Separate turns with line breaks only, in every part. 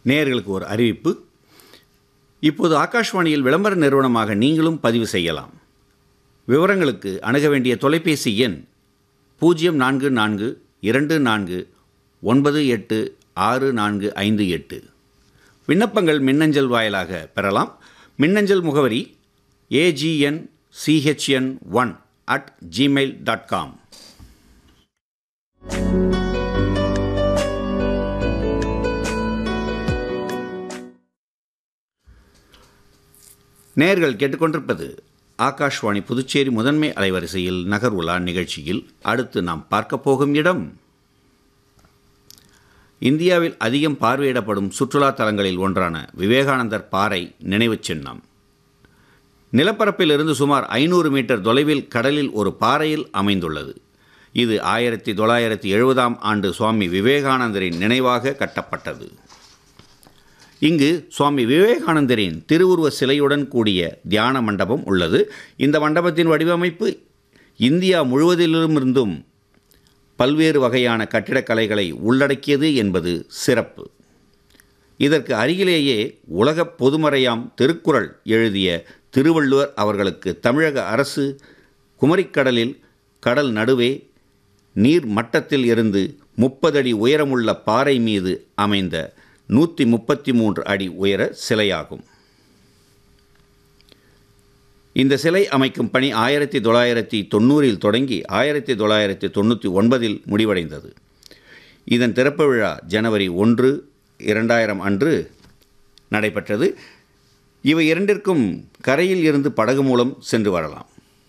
நேயர்களுக்கு ஒரு அறிவிப்பு இப்போது ஆகாஷ்வாணியில் விளம்பர நிறுவனமாக நீங்களும் பதிவு செய்யலாம் விவரங்களுக்கு அணுக வேண்டிய தொலைபேசி எண் பூஜ்ஜியம் நான்கு நான்கு இரண்டு நான்கு ஒன்பது எட்டு ஆறு நான்கு ஐந்து எட்டு விண்ணப்பங்கள் மின்னஞ்சல் வாயிலாக பெறலாம் மின்னஞ்சல் முகவரி AGN CHN one at Gmail dot com நேர்கள் கேட்டுக்கொண்டிருப்பது ஆகாஷ்வாணி புதுச்சேரி முதன்மை அலைவரிசையில் நகர் உலா நிகழ்ச்சியில் அடுத்து நாம் பார்க்கப் போகும் இடம் இந்தியாவில் அதிகம் பார்வையிடப்படும் சுற்றுலா தலங்களில் ஒன்றான விவேகானந்தர் பாறை நினைவுச் சின்னம் நிலப்பரப்பிலிருந்து சுமார் ஐநூறு மீட்டர் தொலைவில் கடலில் ஒரு பாறையில் அமைந்துள்ளது இது ஆயிரத்தி தொள்ளாயிரத்தி எழுபதாம் ஆண்டு சுவாமி விவேகானந்தரின் நினைவாக கட்டப்பட்டது இங்கு சுவாமி விவேகானந்தரின் திருவுருவ சிலையுடன் கூடிய தியான மண்டபம் உள்ளது இந்த மண்டபத்தின் வடிவமைப்பு இந்தியா முழுவதிலுமிருந்தும் பல்வேறு வகையான கட்டிடக்கலைகளை உள்ளடக்கியது என்பது சிறப்பு இதற்கு அருகிலேயே உலக பொதுமறையாம் திருக்குறள் எழுதிய திருவள்ளுவர் அவர்களுக்கு தமிழக அரசு குமரிக்கடலில் கடல் நடுவே நீர் மட்டத்தில் இருந்து முப்பது அடி உயரமுள்ள பாறை மீது அமைந்த நூற்றி முப்பத்தி மூன்று அடி உயர சிலையாகும் இந்த சிலை அமைக்கும் பணி ஆயிரத்தி தொள்ளாயிரத்தி தொண்ணூறில் தொடங்கி ஆயிரத்தி தொள்ளாயிரத்தி தொண்ணூற்றி ஒன்பதில் முடிவடைந்தது இதன் திறப்பு விழா ஜனவரி ஒன்று இரண்டாயிரம் அன்று நடைபெற்றது இவை இரண்டிற்கும் கரையில் இருந்து படகு மூலம் சென்று வரலாம்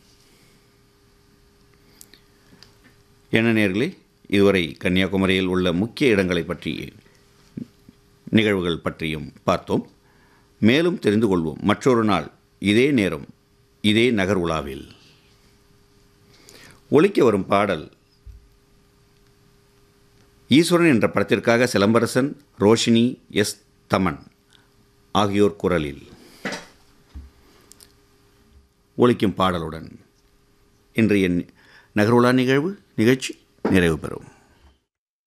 என்ன நேர்களே இதுவரை கன்னியாகுமரியில் உள்ள முக்கிய இடங்களை பற்றி நிகழ்வுகள் பற்றியும் பார்த்தோம் மேலும் தெரிந்து கொள்வோம் மற்றொரு நாள் இதே நேரம் இதே நகர் உலாவில் ஒலிக்க வரும் பாடல் ஈஸ்வரன் என்ற படத்திற்காக சிலம்பரசன் ரோஷினி எஸ் தமன் ஆகியோர் குரலில் ஒலிக்கும் பாடலுடன் இன்றைய நகருலா நிகழ்வு நிகழ்ச்சி நிறைவு பெறும்